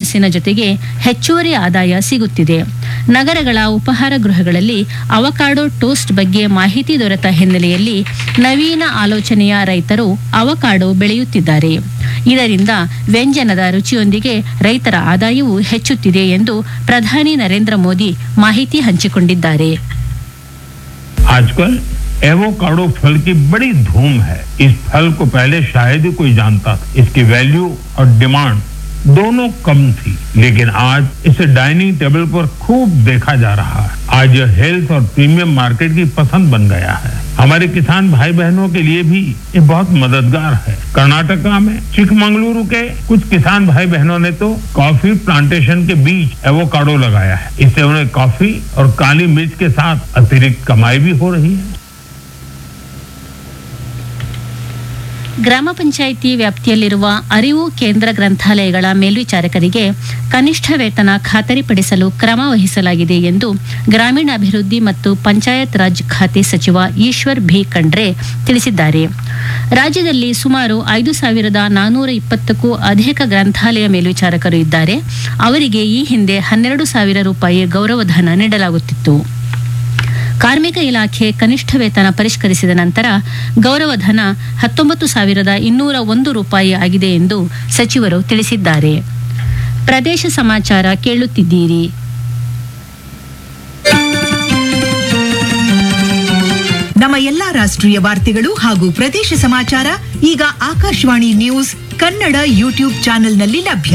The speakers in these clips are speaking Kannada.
ಹಣಸಿನ ಜೊತೆಗೆ ಹೆಚ್ಚುವರಿ ಆದಾಯ ಸಿಗುತ್ತಿದೆ ನಗರಗಳ ಉಪಹಾರ ಗೃಹಗಳಲ್ಲಿ ಅವಕಾಡೋ ಟೋಸ್ಟ್ ಬಗ್ಗೆ ಮಾಹಿತಿ ದೊರೆತ ಹಿನ್ನೆಲೆಯಲ್ಲಿ ನವೀನ ಆಲೋಚನೆಯ ರೈತರು ಅವಕಾಡೋ ಬೆಳೆಯುತ್ತಿದ್ದಾರೆ ಇದರಿಂದ ವ್ಯಂಜನದ ರುಚಿಯೊಂದಿಗೆ ರೈತರ ಆದಾಯವೂ ಹೆಚ್ಚುತ್ತಿದೆ ಎಂದು ಪ್ರಧಾನಿ ನರೇಂದ್ರ ಮೋದಿ ಮಾಹಿತಿ ಹಂಚಿಕೊಂಡಿದ್ದಾರೆ आजकल एवोकाडो फल की बड़ी धूम है इस फल को पहले शायद ही कोई जानता था इसकी वैल्यू और डिमांड दोनों कम थी लेकिन आज इसे डाइनिंग टेबल पर खूब देखा जा रहा है आज यह हेल्थ और प्रीमियम मार्केट की पसंद बन गया है हमारे किसान भाई बहनों के लिए भी ये बहुत मददगार है कर्नाटका में चिकमंगलुरु के कुछ किसान भाई बहनों ने तो कॉफी प्लांटेशन के बीच एवोकाडो लगाया है इससे उन्हें कॉफी और काली मिर्च के साथ अतिरिक्त कमाई भी हो रही है ಗ್ರಾಮ ಪಂಚಾಯಿತಿ ವ್ಯಾಪ್ತಿಯಲ್ಲಿರುವ ಅರಿವು ಕೇಂದ್ರ ಗ್ರಂಥಾಲಯಗಳ ಮೇಲ್ವಿಚಾರಕರಿಗೆ ಕನಿಷ್ಠ ವೇತನ ಖಾತರಿಪಡಿಸಲು ಕ್ರಮ ವಹಿಸಲಾಗಿದೆ ಎಂದು ಗ್ರಾಮೀಣಾಭಿವೃದ್ಧಿ ಮತ್ತು ಪಂಚಾಯತ್ ರಾಜ್ ಖಾತೆ ಸಚಿವ ಈಶ್ವರ್ ಭಿ ಖಂಡ್ರೆ ತಿಳಿಸಿದ್ದಾರೆ ರಾಜ್ಯದಲ್ಲಿ ಸುಮಾರು ಐದು ಸಾವಿರದ ನಾನೂರ ಇಪ್ಪತ್ತಕ್ಕೂ ಅಧಿಕ ಗ್ರಂಥಾಲಯ ಮೇಲ್ವಿಚಾರಕರು ಇದ್ದಾರೆ ಅವರಿಗೆ ಈ ಹಿಂದೆ ಹನ್ನೆರಡು ಸಾವಿರ ರೂಪಾಯಿ ಗೌರವಧನ ನೀಡಲಾಗುತ್ತಿತ್ತು ಕಾರ್ಮಿಕ ಇಲಾಖೆ ಕನಿಷ್ಠ ವೇತನ ಪರಿಷ್ಕರಿಸಿದ ನಂತರ ಗೌರವಧನ ಹತ್ತೊಂಬತ್ತು ಸಾವಿರದ ಇನ್ನೂರ ಒಂದು ರೂಪಾಯಿ ಆಗಿದೆ ಎಂದು ಸಚಿವರು ತಿಳಿಸಿದ್ದಾರೆ ಪ್ರದೇಶ ಸಮಾಚಾರ ಕೇಳುತ್ತಿದ್ದೀರಿ ನಮ್ಮ ಎಲ್ಲಾ ರಾಷ್ಟ್ರೀಯ ವಾರ್ತೆಗಳು ಹಾಗೂ ಪ್ರದೇಶ ಸಮಾಚಾರ ಈಗ ಆಕಾಶವಾಣಿ ನ್ಯೂಸ್ ಕನ್ನಡ ಯೂಟ್ಯೂಬ್ ಚಾನೆಲ್ನಲ್ಲಿ ಲಭ್ಯ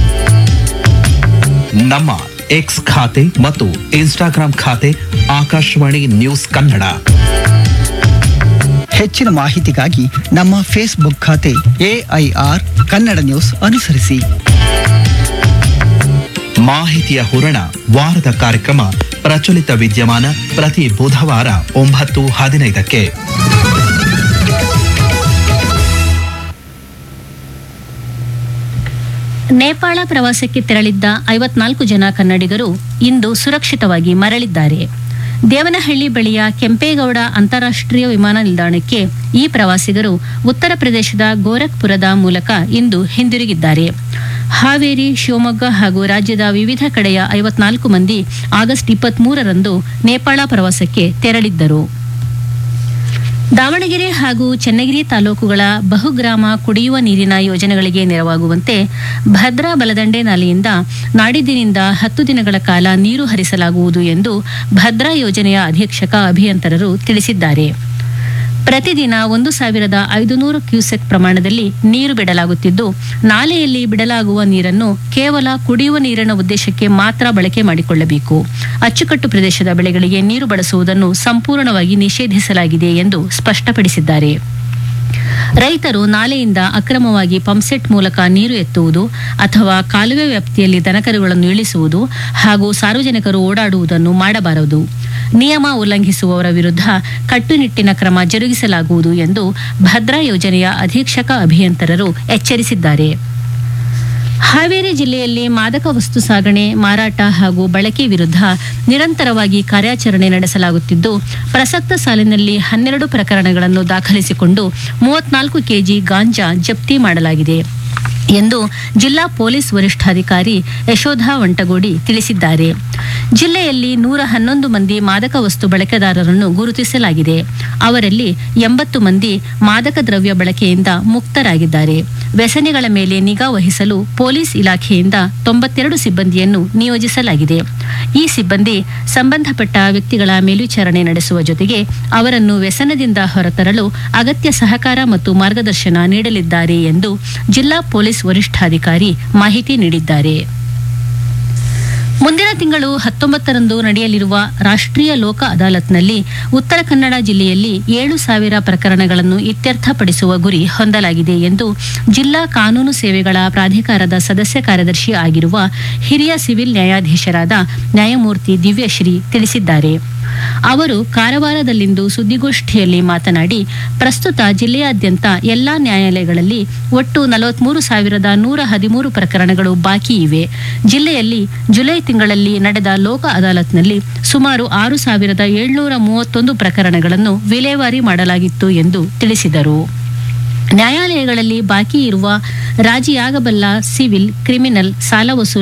ನಮ್ಮ ಎಕ್ಸ್ ಖಾತೆ ಮತ್ತು ಇನ್ಸ್ಟಾಗ್ರಾಂ ಖಾತೆ ಆಕಾಶವಾಣಿ ನ್ಯೂಸ್ ಕನ್ನಡ ಹೆಚ್ಚಿನ ಮಾಹಿತಿಗಾಗಿ ನಮ್ಮ ಫೇಸ್ಬುಕ್ ಖಾತೆ ಎಐಆರ್ ಕನ್ನಡ ನ್ಯೂಸ್ ಅನುಸರಿಸಿ ಮಾಹಿತಿಯ ಹೂರಣ ವಾರದ ಕಾರ್ಯಕ್ರಮ ಪ್ರಚಲಿತ ವಿದ್ಯಮಾನ ಪ್ರತಿ ಬುಧವಾರ ಒಂಬತ್ತು ಹದಿನೈದಕ್ಕೆ ನೇಪಾಳ ಪ್ರವಾಸಕ್ಕೆ ತೆರಳಿದ್ದ ಐವತ್ನಾಲ್ಕು ಜನ ಕನ್ನಡಿಗರು ಇಂದು ಸುರಕ್ಷಿತವಾಗಿ ಮರಳಿದ್ದಾರೆ ದೇವನಹಳ್ಳಿ ಬಳಿಯ ಕೆಂಪೇಗೌಡ ಅಂತಾರಾಷ್ಟ್ರೀಯ ವಿಮಾನ ನಿಲ್ದಾಣಕ್ಕೆ ಈ ಪ್ರವಾಸಿಗರು ಉತ್ತರ ಪ್ರದೇಶದ ಗೋರಖ್ಪುರದ ಮೂಲಕ ಇಂದು ಹಿಂದಿರುಗಿದ್ದಾರೆ ಹಾವೇರಿ ಶಿವಮೊಗ್ಗ ಹಾಗೂ ರಾಜ್ಯದ ವಿವಿಧ ಕಡೆಯ ಐವತ್ನಾಲ್ಕು ಮಂದಿ ಆಗಸ್ಟ್ ಇಪ್ಪತ್ಮೂರರಂದು ನೇಪಾಳ ಪ್ರವಾಸಕ್ಕೆ ತೆರಳಿದ್ದರು ದಾವಣಗೆರೆ ಹಾಗೂ ಚನ್ನಗಿರಿ ತಾಲೂಕುಗಳ ಬಹುಗ್ರಾಮ ಕುಡಿಯುವ ನೀರಿನ ಯೋಜನೆಗಳಿಗೆ ನೆರವಾಗುವಂತೆ ಭದ್ರಾ ಬಲದಂಡೆ ನಾಲೆಯಿಂದ ನಾಡಿದ್ದಿನಿಂದ ಹತ್ತು ದಿನಗಳ ಕಾಲ ನೀರು ಹರಿಸಲಾಗುವುದು ಎಂದು ಭದ್ರಾ ಯೋಜನೆಯ ಅಧೀಕ್ಷಕ ಅಭಿಯಂತರರು ತಿಳಿಸಿದ್ದಾರೆ ಪ್ರತಿದಿನ ಒಂದು ಸಾವಿರದ ಐದುನೂರು ಕ್ಯೂಸೆಕ್ ಪ್ರಮಾಣದಲ್ಲಿ ನೀರು ಬಿಡಲಾಗುತ್ತಿದ್ದು ನಾಲೆಯಲ್ಲಿ ಬಿಡಲಾಗುವ ನೀರನ್ನು ಕೇವಲ ಕುಡಿಯುವ ನೀರಿನ ಉದ್ದೇಶಕ್ಕೆ ಮಾತ್ರ ಬಳಕೆ ಮಾಡಿಕೊಳ್ಳಬೇಕು ಅಚ್ಚುಕಟ್ಟು ಪ್ರದೇಶದ ಬೆಳೆಗಳಿಗೆ ನೀರು ಬಳಸುವುದನ್ನು ಸಂಪೂರ್ಣವಾಗಿ ನಿಷೇಧಿಸಲಾಗಿದೆ ಎಂದು ಸ್ಪಷ್ಟಪಡಿಸಿದ್ದಾರೆ ರೈತರು ನಾಲೆಯಿಂದ ಅಕ್ರಮವಾಗಿ ಪಂಪ್ಸೆಟ್ ಮೂಲಕ ನೀರು ಎತ್ತುವುದು ಅಥವಾ ಕಾಲುವೆ ವ್ಯಾಪ್ತಿಯಲ್ಲಿ ದನಕರುಗಳನ್ನು ಇಳಿಸುವುದು ಹಾಗೂ ಸಾರ್ವಜನಿಕರು ಓಡಾಡುವುದನ್ನು ಮಾಡಬಾರದು ನಿಯಮ ಉಲ್ಲಂಘಿಸುವವರ ವಿರುದ್ಧ ಕಟ್ಟುನಿಟ್ಟಿನ ಕ್ರಮ ಜರುಗಿಸಲಾಗುವುದು ಎಂದು ಭದ್ರಾ ಯೋಜನೆಯ ಅಧೀಕ್ಷಕ ಅಭಿಯಂತರರು ಎಚ್ಚರಿಸಿದ್ದಾರೆ ಹಾವೇರಿ ಜಿಲ್ಲೆಯಲ್ಲಿ ಮಾದಕ ವಸ್ತು ಸಾಗಣೆ ಮಾರಾಟ ಹಾಗೂ ಬಳಕೆ ವಿರುದ್ಧ ನಿರಂತರವಾಗಿ ಕಾರ್ಯಾಚರಣೆ ನಡೆಸಲಾಗುತ್ತಿದ್ದು ಪ್ರಸಕ್ತ ಸಾಲಿನಲ್ಲಿ ಹನ್ನೆರಡು ಪ್ರಕರಣಗಳನ್ನು ದಾಖಲಿಸಿಕೊಂಡು ಮೂವತ್ನಾಲ್ಕು ಕೆಜಿ ಗಾಂಜಾ ಜಪ್ತಿ ಮಾಡಲಾಗಿದೆ ಎಂದು ಜಿಲ್ಲಾ ಪೊಲೀಸ್ ವರಿಷ್ಠಾಧಿಕಾರಿ ಯಶೋಧ ವಂಟಗೋಡಿ ತಿಳಿಸಿದ್ದಾರೆ ಜಿಲ್ಲೆಯಲ್ಲಿ ನೂರ ಹನ್ನೊಂದು ಮಂದಿ ಮಾದಕ ವಸ್ತು ಬಳಕೆದಾರರನ್ನು ಗುರುತಿಸಲಾಗಿದೆ ಅವರಲ್ಲಿ ಎಂಬತ್ತು ಮಂದಿ ಮಾದಕ ದ್ರವ್ಯ ಬಳಕೆಯಿಂದ ಮುಕ್ತರಾಗಿದ್ದಾರೆ ವ್ಯಸನಿಗಳ ಮೇಲೆ ನಿಗಾ ವಹಿಸಲು ಪೊಲೀಸ್ ಇಲಾಖೆಯಿಂದ ತೊಂಬತ್ತೆರಡು ಸಿಬ್ಬಂದಿಯನ್ನು ನಿಯೋಜಿಸಲಾಗಿದೆ ಈ ಸಿಬ್ಬಂದಿ ಸಂಬಂಧಪಟ್ಟ ವ್ಯಕ್ತಿಗಳ ಮೇಲ್ವಿಚಾರಣೆ ನಡೆಸುವ ಜೊತೆಗೆ ಅವರನ್ನು ವ್ಯಸನದಿಂದ ಹೊರತರಲು ಅಗತ್ಯ ಸಹಕಾರ ಮತ್ತು ಮಾರ್ಗದರ್ಶನ ನೀಡಲಿದ್ದಾರೆ ಎಂದು ಜಿಲ್ಲಾ ಪೊಲೀಸ್ ವರಿಷ್ಠಾಧಿಕಾರಿ ಮಾಹಿತಿ ನೀಡಿದ್ದಾರೆ ಮುಂದಿನ ತಿಂಗಳು ಹತ್ತೊಂಬತ್ತರಂದು ನಡೆಯಲಿರುವ ರಾಷ್ಟ್ರೀಯ ಲೋಕ ಅದಾಲತ್ನಲ್ಲಿ ಉತ್ತರ ಕನ್ನಡ ಜಿಲ್ಲೆಯಲ್ಲಿ ಏಳು ಸಾವಿರ ಪ್ರಕರಣಗಳನ್ನು ಇತ್ಯರ್ಥಪಡಿಸುವ ಗುರಿ ಹೊಂದಲಾಗಿದೆ ಎಂದು ಜಿಲ್ಲಾ ಕಾನೂನು ಸೇವೆಗಳ ಪ್ರಾಧಿಕಾರದ ಸದಸ್ಯ ಕಾರ್ಯದರ್ಶಿ ಆಗಿರುವ ಹಿರಿಯ ಸಿವಿಲ್ ನ್ಯಾಯಾಧೀಶರಾದ ನ್ಯಾಯಮೂರ್ತಿ ದಿವ್ಯಶ್ರೀ ತಿಳಿಸಿದ್ದಾರೆ ಅವರು ಕಾರವಾರದಲ್ಲಿಂದು ಸುದ್ದಿಗೋಷ್ಠಿಯಲ್ಲಿ ಮಾತನಾಡಿ ಪ್ರಸ್ತುತ ಜಿಲ್ಲೆಯಾದ್ಯಂತ ಎಲ್ಲಾ ನ್ಯಾಯಾಲಯಗಳಲ್ಲಿ ಒಟ್ಟು ನಲವತ್ಮೂರು ಸಾವಿರದ ನೂರ ಹದಿಮೂರು ಪ್ರಕರಣಗಳು ಬಾಕಿ ಇವೆ ಜಿಲ್ಲೆಯಲ್ಲಿ ಜುಲೈ ತಿಂಗಳಲ್ಲಿ ನಡೆದ ಲೋಕ ಅದಾಲತ್ನಲ್ಲಿ ಸುಮಾರು ಆರು ಸಾವಿರದ ಏಳ್ನೂರ ಮೂವತ್ತೊಂದು ಪ್ರಕರಣಗಳನ್ನು ವಿಲೇವಾರಿ ಮಾಡಲಾಗಿತ್ತು ಎಂದು ತಿಳಿಸಿದರು ನ್ಯಾಯಾಲಯಗಳಲ್ಲಿ ಬಾಕಿ ಇರುವ ರಾಜಿಯಾಗಬಲ್ಲ ಸಿವಿಲ್ ಕ್ರಿಮಿನಲ್ ಸಾಲ ವಸೂಲಿ